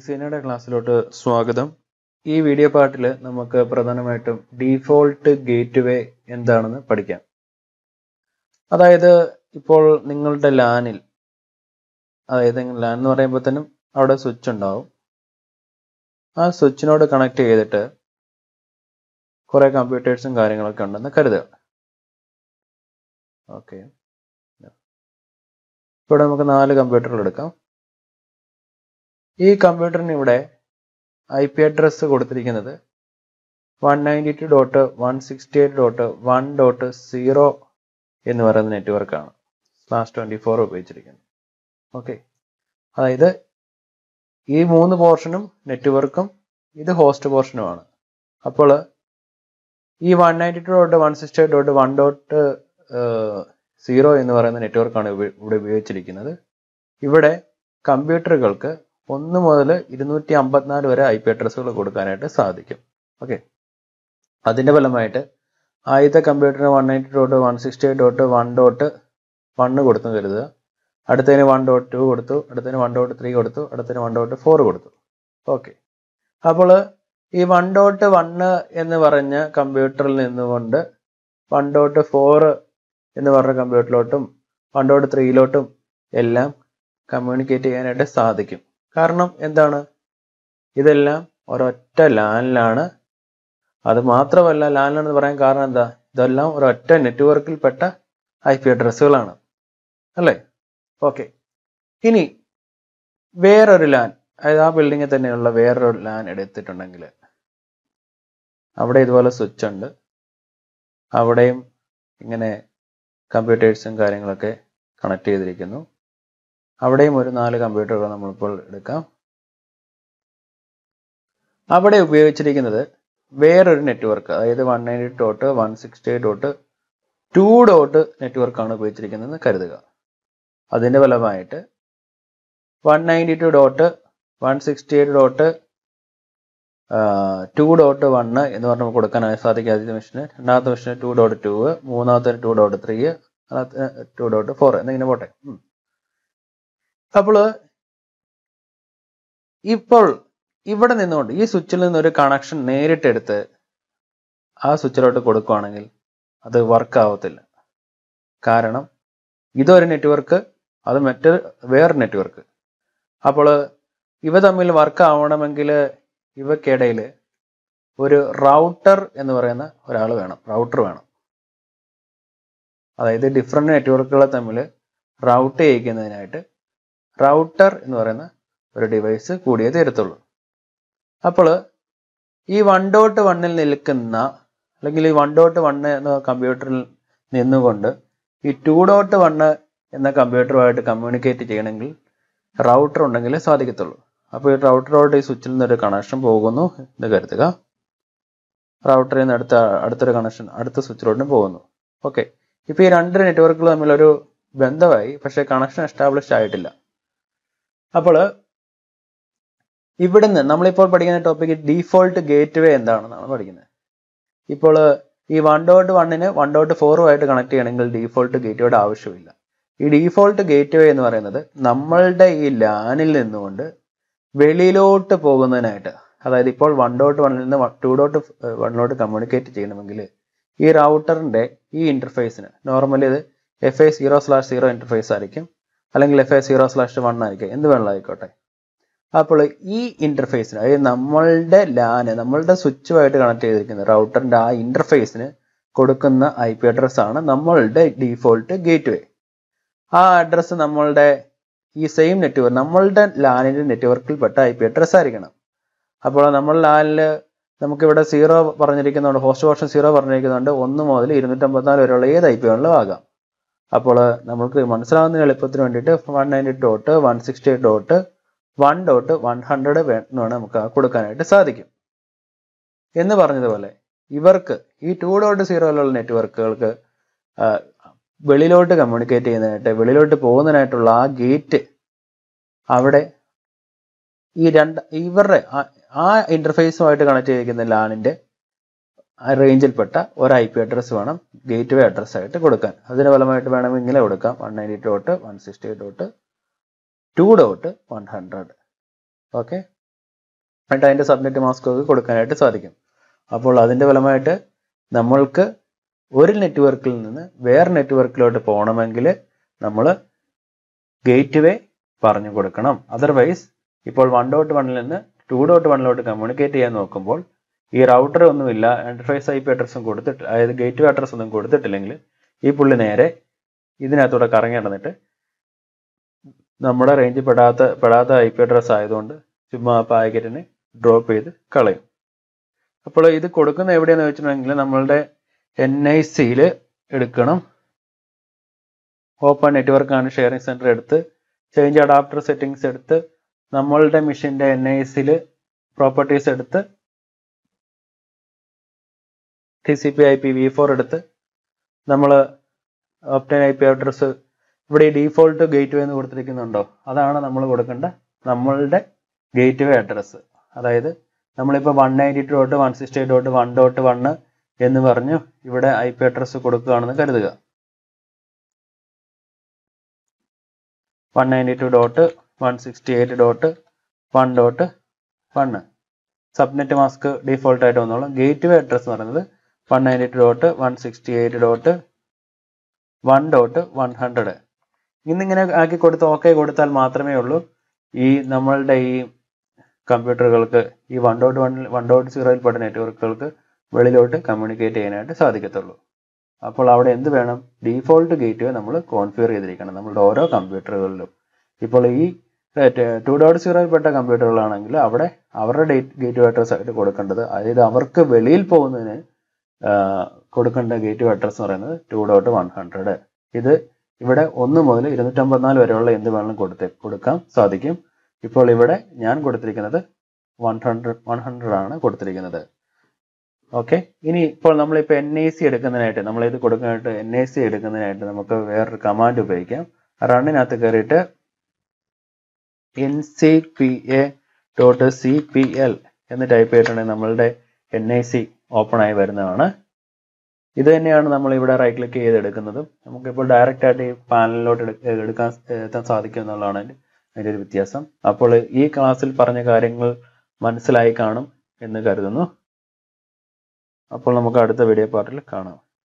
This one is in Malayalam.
ഡിസൈനയുടെ ക്ലാസ്സിലോട്ട് സ്വാഗതം ഈ വീഡിയോ പാർട്ടിൽ നമുക്ക് പ്രധാനമായിട്ടും ഡീഫോൾട്ട് ഗേറ്റ്വേ എന്താണെന്ന് പഠിക്കാം അതായത് ഇപ്പോൾ നിങ്ങളുടെ ലാനിൽ അതായത് ലാൻ എന്ന് പറയുമ്പോൾ തന്നെ അവിടെ സ്വിച്ച് ഉണ്ടാവും ആ സ്വിച്ചിനോട് കണക്ട് ചെയ്തിട്ട് കുറേ കമ്പ്യൂട്ടേഴ്സും കാര്യങ്ങളൊക്കെ ഉണ്ടെന്ന് കരുതുക ഓക്കെ ഇവിടെ നമുക്ക് നാല് കമ്പ്യൂട്ടറുകൾ എടുക്കാം ഈ കമ്പ്യൂട്ടറിന് ഇവിടെ ഐ പി അഡ്രസ്സ് കൊടുത്തിരിക്കുന്നത് one ninety two dot one sixty eight dot one dot zero എന്ന് പറയുന്ന നെറ്റ്വർക്കാണ് സ്ലാഷ് ട്വൻറ്റി ഫോർ ഉപയോഗിച്ചിരിക്കുന്നത് ഓക്കെ അതായത് ഈ മൂന്ന് പോർഷനും നെറ്റ്വർക്കും ഇത് ഹോസ്റ്റ് പോർഷനുമാണ് അപ്പോൾ ഈ one ninety two dot one sixty eight dot one dot zero എന്ന് പറയുന്ന നെറ്റ്വർക്കാണ് ഇവിടെ ഉപയോഗിച്ചിരിക്കുന്നത് ഇവിടെ കമ്പ്യൂട്ടറുകൾക്ക് ഒന്ന് മുതൽ ഇരുന്നൂറ്റി അമ്പത്തിനാല് വരെ ഐ പി അഡ്രസ്സുകൾ കൊടുക്കാനായിട്ട് സാധിക്കും ഓക്കെ അതിൻ്റെ ഫലമായിട്ട് ആദ്യത്തെ കമ്പ്യൂട്ടറിന് one ninety dot one sixty eight dot one dot one കൊടുത്തു കരുതുക അടുത്തതിന് വൺ ഡോട്ട് ടു കൊടുത്തു അടുത്തതിന് വൺ ഡോട്ട് ത്രീ കൊടുത്തു അടുത്തതിന് വൺ ഡോട്ട് ഫോർ കൊടുത്തു ഓക്കെ അപ്പോൾ ഈ വൺ ഡോട്ട് വണ്ണ് എന്ന് പറഞ്ഞ കമ്പ്യൂട്ടറിൽ നിന്നുകൊണ്ട് വൺ ഡോട്ട് ഫോർ എന്ന് പറഞ്ഞ കമ്പ്യൂട്ടറിലോട്ടും വൺ ഡോട്ട് ത്രീയിലോട്ടും എല്ലാം കമ്മ്യൂണിക്കേറ്റ് ചെയ്യാനായിട്ട് സാധിക്കും കാരണം എന്താണ് ഇതെല്ലാം ഒരൊറ്റ ലാനിലാണ് അത് മാത്രമല്ല ലാനിലാണെന്ന് പറയാൻ കാരണം എന്താ ഇതെല്ലാം ഒരൊറ്റ നെറ്റ്വർക്കിൽപ്പെട്ട ഐ പി അഡ്രസ്സുകളാണ് അല്ലേ ഓക്കെ ഇനി വേറൊരു ലാൻ അതായത് ആ ബിൽഡിങ്ങിൽ തന്നെയുള്ള വേറൊരു ലാൻ എടുത്തിട്ടുണ്ടെങ്കിൽ അവിടെ ഇതുപോലെ സ്വിച്ച് ഉണ്ട് അവിടെയും ഇങ്ങനെ കമ്പ്യൂട്ടേഴ്സും കാര്യങ്ങളൊക്കെ കണക്ട് ചെയ്തിരിക്കുന്നു അവിടെയും ഒരു നാല് കമ്പ്യൂട്ടറുകൾ നമ്മളിപ്പോൾ എടുക്കാം അവിടെ ഉപയോഗിച്ചിരിക്കുന്നത് വേറൊരു നെറ്റ്വർക്ക് അതായത് one ninety dot one sixty eight dot two dot നെറ്റ്വർക്കാണ് ഉപയോഗിച്ചിരിക്കുന്നതെന്ന് കരുതുക അതിൻ്റെ ഫലമായിട്ട് one ninety two dot one sixty eight dot two dot one എന്ന് പറഞ്ഞ് നമുക്ക് കൊടുക്കാനായി സാധിക്കും ആദ്യത്തെ മെഷീന് രണ്ടാമത്തെ മെഷീന് ടു ഡോട്ട് ടു മൂന്നാമത്തെ two dot three two dot four എന്നിങ്ങനെ പോട്ടെ അപ്പോൾ ഇപ്പോൾ ഇവിടെ നിന്നുകൊണ്ട് ഈ സ്വിച്ചിൽ നിന്ന് ഒരു കണക്ഷൻ നേരിട്ടെടുത്ത് ആ സ്വിച്ചിലോട്ട് കൊടുക്കുകയാണെങ്കിൽ അത് വർക്ക് ആവത്തില്ല കാരണം ഇതൊരു നെറ്റ്വർക്ക് അത് മറ്റൊരു വേറെ നെറ്റ്വർക്ക് അപ്പോൾ ഇവ തമ്മിൽ വർക്ക് ആവണമെങ്കിൽ ഇവക്കിടയിൽ ഒരു റൗട്ടർ എന്ന് പറയുന്ന ഒരാൾ വേണം റൗട്ടർ വേണം അതായത് ഡിഫറെൻറ്റ് നെറ്റ്വർക്കുകളെ തമ്മിൽ റൗട്ട് ചെയ്യിക്കുന്നതിനായിട്ട് റൗട്ടർ എന്ന് പറയുന്ന ഒരു ഡിവൈസ് കൂടിയേ തീരത്തുള്ളൂ അപ്പോൾ ഈ വൺ ഡോട്ട് വണ്ണിൽ നിൽക്കുന്ന അല്ലെങ്കിൽ ഈ വൺ ഡോട്ട് വണ്ണ് എന്ന കമ്പ്യൂട്ടറിൽ നിന്നുകൊണ്ട് ഈ ടു ഡോട്ട് വണ്ണ് എന്ന കമ്പ്യൂട്ടറുമായിട്ട് കമ്മ്യൂണിക്കേറ്റ് ചെയ്യണമെങ്കിൽ റൗട്ടർ ഉണ്ടെങ്കിലേ സാധിക്കത്തുള്ളൂ അപ്പോൾ ഈ റൗട്ടറോട് ഈ സ്വിച്ചിൽ നിന്നൊരു കണക്ഷൻ പോകുന്നു എന്ന് കരുതുക റൗട്ടറിൽ നിന്ന് അടുത്ത അടുത്തൊരു കണക്ഷൻ അടുത്ത സ്വിച്ചിലോട്ടും പോകുന്നു ഓക്കെ ഇപ്പോൾ ഈ രണ്ട് നെറ്റ്വർക്കുകൾ തമ്മിലൊരു ബന്ധമായി പക്ഷേ കണക്ഷൻ എസ്റ്റാബ്ലിഷ് ആയിട്ടില്ല അപ്പോൾ ഇവിടുന്ന് നമ്മളിപ്പോൾ പഠിക്കുന്ന ടോപ്പിക് ഡീഫോൾട്ട് ഗേറ്റ് വേ എന്താണെന്നാണ് പഠിക്കുന്നത് ഇപ്പോൾ ഈ വൺ ഡോട്ട് വണ്ണിന് വൺ ഡോട്ട് ഫോറുമായിട്ട് കണക്ട് ചെയ്യണമെങ്കിൽ ഡീഫോൾട്ട് ഗേറ്റ് വേയുടെ ആവശ്യമില്ല ഈ ഡീഫോൾട്ട് ഗേറ്റ് വേ എന്ന് പറയുന്നത് നമ്മളുടെ ഈ ലാനിൽ നിന്നുകൊണ്ട് വെളിയിലോട്ട് പോകുന്നതിനായിട്ട് അതായത് ഇപ്പോൾ വൺ ഡോട്ട് വണ്ണിൽ നിന്ന് ടു ഡോട്ട് വണ്ണിലോട്ട് കമ്മ്യൂണിക്കേറ്റ് ചെയ്യണമെങ്കിൽ ഈ റൗട്ടറിന്റെ ഈ ഇന്റർഫേസിന് നോർമലി ഇത് F I zero slash zero interface ആയിരിക്കും അല്ലെങ്കിൽ F I zero slash one ആയിരിക്കും എന്ത് വേണമെങ്കിലും ആയിക്കോട്ടെ അപ്പോൾ ഈ ഇന്റർഫേസിന് അതായത് നമ്മളുടെ ലാന് നമ്മളുടെ സ്വിച്ചുമായിട്ട് കണക്ട് ചെയ്തിരിക്കുന്ന റൗട്ടറിന്റെ ആ ഇന്റർഫേസിന് കൊടുക്കുന്ന ഐ പി അഡ്രസ് ആണ് നമ്മളുടെ ഡീഫോൾട്ട് ഗേറ്റ് വേ ആ അഡ്രസ്സ് നമ്മളുടെ ഈ സെയിം നെറ്റ്വർക്ക് നമ്മളുടെ ലാനിന്റെ നെറ്റ്വർക്കിൽപ്പെട്ട ഐ പി അഡ്രസ് ആയിരിക്കണം അപ്പോൾ നമ്മൾ ലാനിൽ നമുക്കിവിടെ സീറോ പറഞ്ഞിരിക്കുന്നുണ്ട് ഹോസ്റ്റ് ഓപ്ഷൻ സീറോ പറഞ്ഞിരിക്കുന്നുണ്ട് ഒന്ന് മുതൽ ഇരുന്നൂറ്റമ്പത്തിനാല് വരെയുള്ള ഏത് ഐ പി വേണമെങ്കിലും ആകാം അപ്പോൾ നമുക്ക് മനസ്സിലാവുന്ന എളുപ്പത്തിന് വേണ്ടിയിട്ട് one ninety dot one sixty dot one dot one hundred വേണമെന്ന് നമുക്ക് കൊടുക്കാനായിട്ട് സാധിക്കും എന്ന് പറഞ്ഞതുപോലെ ഇവർക്ക് ഈ ടു ഡോട്ട് സീറോയിലുള്ള നെറ്റ്വർക്കുകൾക്ക് വെളിയിലോട്ട് കമ്മ്യൂണിക്കേറ്റ് ചെയ്യുന്നതിനായിട്ട് വെളിയിലോട്ട് പോകുന്നതിനായിട്ടുള്ള ആ ഗേറ്റ് അവിടെ ഈ രണ്ട് ഇവരുടെ ആ ഇന്റർഫേസുമായിട്ട് കണക്ട് ചെയ്തിരിക്കുന്ന ലാനിന്റെ റേഞ്ചിൽപ്പെട്ട ഒരു ഐ പി അഡ്രസ്സ് വേണം ഗേറ്റ് വേ അഡ്രസ് ആയിട്ട് കൊടുക്കാൻ അതിന് ഫലമായിട്ട് വേണമെങ്കിൽ ഇങ്ങനെ കൊടുക്കാം one ninety dot one sixty dot two dot one hundred okay എന്നിട്ട് അതിൻ്റെ സബ്നെറ്റ് മാസ്ക് ഒക്കെ കൊടുക്കാനായിട്ട് സാധിക്കും അപ്പോൾ അതിൻ്റെ ഫലമായിട്ട് നമ്മൾക്ക് ഒരു നെറ്റ്വർക്കിൽ നിന്ന് വേറെ നെറ്റ്വർക്കിലോട്ട് പോകണമെങ്കിൽ നമ്മൾ ഗേറ്റ് വേ പറഞ്ഞു കൊടുക്കണം അതർവൈസ് ഇപ്പോൾ വൺ ഡോട്ട് വണ്ണിൽ നിന്ന് ടു ഡോട്ട് വണ്ണിലോട്ട് കമ്മ്യൂണിക്കേറ്റ് ചെയ്യാൻ നോക്കുമ്പോൾ ഈ റൗട്ടർ ഒന്നുമില്ല എൻ്റർഫേസ് ഐ പി അഡ്രസ്സും കൊടുത്തിട്ട് അതായത് ഗേറ്റ് വേ അഡ്രസ് ഒന്നും കൊടുത്തിട്ടില്ലെങ്കിൽ ഈ പുള്ളി നേരെ ഇതിനകത്തൂടെ കറങ്ങി നടന്നിട്ട് നമ്മുടെ റേഞ്ചിൽ പെടാത്ത പെടാത്ത ഐ പി അഡ്രസ് ആയതുകൊണ്ട് ചുമ്മാ ആ പാക്കറ്റിനെ ഡ്രോപ്പ് ചെയ്ത് കളയും അപ്പോൾ ഇത് കൊടുക്കുന്ന എവിടെയാണെന്ന് വെച്ചിട്ടുണ്ടെങ്കിൽ നമ്മളുടെ എൻ ഐ സിയിൽ എടുക്കണം ഓപ്പൺ നെറ്റ്വർക്ക് ആണ് ഷെയറിംഗ് സെൻറ്റർ എടുത്ത് ചേഞ്ച് അഡാപ്റ്റർ സെറ്റിംഗ്സ് എടുത്ത് നമ്മളുടെ മെഷീൻ്റെ എൻ ഐ സിയിൽ പ്രോപ്പർട്ടീസ് എടുത്ത് T C P I P V four എടുത്ത് നമ്മൾ ഒപ്റ്റൈൻ ഐ പി അഡ്രസ്സ് ഇവിടെ ഈ ഡീഫോൾട്ട് ഗേറ്റ് വേ എന്ന് കൊടുത്തിരിക്കുന്നുണ്ടോ അതാണ് നമ്മൾ കൊടുക്കേണ്ട നമ്മളുടെ ഗേറ്റ് വേ അഡ്രസ്സ് അതായത് നമ്മളിപ്പോൾ one ninety two dot one sixty eight dot one dot one എന്ന് പറഞ്ഞു ഇവിടെ ഐ പി അഡ്രസ്സ് കൊടുക്കുകയാണെന്ന് കരുതുക one ninety two dot one sixty eight dot one dot one subnet mask default ആയിട്ട് വന്നോളും ഗേറ്റ് വേ അഡ്രസ് എന്ന് പറയുന്നത് one ninety two dot one sixty eight dot one dot one hundred ഇന്നിങ്ങനെ ആക്കി കൊടുത്ത് ഓക്കെ കൊടുത്താൽ മാത്രമേ ഉള്ളൂ ഈ നമ്മളുടെ ഈ കമ്പ്യൂട്ടറുകൾക്ക് ഈ one dot one one dot സീറോയിൽപ്പെട്ട നെറ്റ്വർക്കുകൾക്ക് വെളിയിലോട്ട് കമ്മ്യൂണിക്കേറ്റ് ചെയ്യാനായിട്ട് സാധിക്കത്തുള്ളൂ അപ്പോൾ അവിടെ എന്ത് വേണം ഡീഫോൾട്ട് ഗേറ്റ് വേ നമ്മൾ കോൺഫിഗർ ചെയ്തിരിക്കണം നമ്മളുടെ ഓരോ കമ്പ്യൂട്ടറുകളിലും ഇപ്പോൾ ഈ ടു ഡോട്ട് സീറോയിൽപ്പെട്ട കമ്പ്യൂട്ടറുകളാണെങ്കിൽ അവിടെ അവരുടെ ഡേറ്റ് ഗേറ്റ് വേ അഡ്രസ് ആയിട്ട് കൊടുക്കേണ്ടത് അതായത് അവർക്ക് വെളിയിൽ പോകുന്നതിന് കൊടുക്കേണ്ട ഗേറ്റ് വേ അഡ്രസ് എന്ന് പറയുന്നത് ടു ഡോട്ട് വൺ ഹൺഡ്രഡ് ഇത് ഇവിടെ ഒന്ന് മുതൽ ഇരുന്നൂറ്റമ്പത്തിനാല് വരെയുള്ള എന്ത് വേണമെങ്കിലും കൊടുത്ത് കൊടുക്കാൻ സാധിക്കും ഇപ്പോൾ ഇവിടെ ഞാൻ കൊടുത്തിരിക്കുന്നത് വൺ ഹൺഡ്രഡ് വൺ ഹൺഡ്രഡ് ആണ് കൊടുത്തിരിക്കുന്നത് ഓക്കെ ഇനി ഇപ്പോൾ നമ്മളിപ്പോൾ എൻ ഐ സി എടുക്കുന്നതിനായിട്ട് നമ്മൾ ഇത് കൊടുക്കാനായിട്ട് എൻ ഐ സി എടുക്കുന്നതിനായിട്ട് നമുക്ക് വേറൊരു കമാൻഡ് ഉപയോഗിക്കാം റണ്ണിനകത്ത് കയറിയിട്ട് N C P A dot C P L എന്ന് ടൈപ്പ് ചെയ്തിട്ടുണ്ടെങ്കിൽ നമ്മളുടെ എൻ ഐ സി ഓപ്പൺ ആയി വരുന്നതാണ് ഇത് തന്നെയാണ് നമ്മൾ ഇവിടെ റൈറ്റ് ക്ലിക്ക് ചെയ്ത് എടുക്കുന്നതും നമുക്കിപ്പോൾ ഡയറക്റ്റ് ആയിട്ട് ഈ പാനലിലോട്ട് എടുക്കാൻ എത്താൻ സാധിക്കും എന്നുള്ളതാണ് അതിൻ്റെ ഒരു വ്യത്യാസം അപ്പോൾ ഈ ക്ലാസ്സിൽ പറഞ്ഞ കാര്യങ്ങൾ മനസ്സിലായി കാണും എന്ന് കരുതുന്നു അപ്പോൾ നമുക്ക് അടുത്ത വീഡിയോ പാർട്ടിൽ കാണാം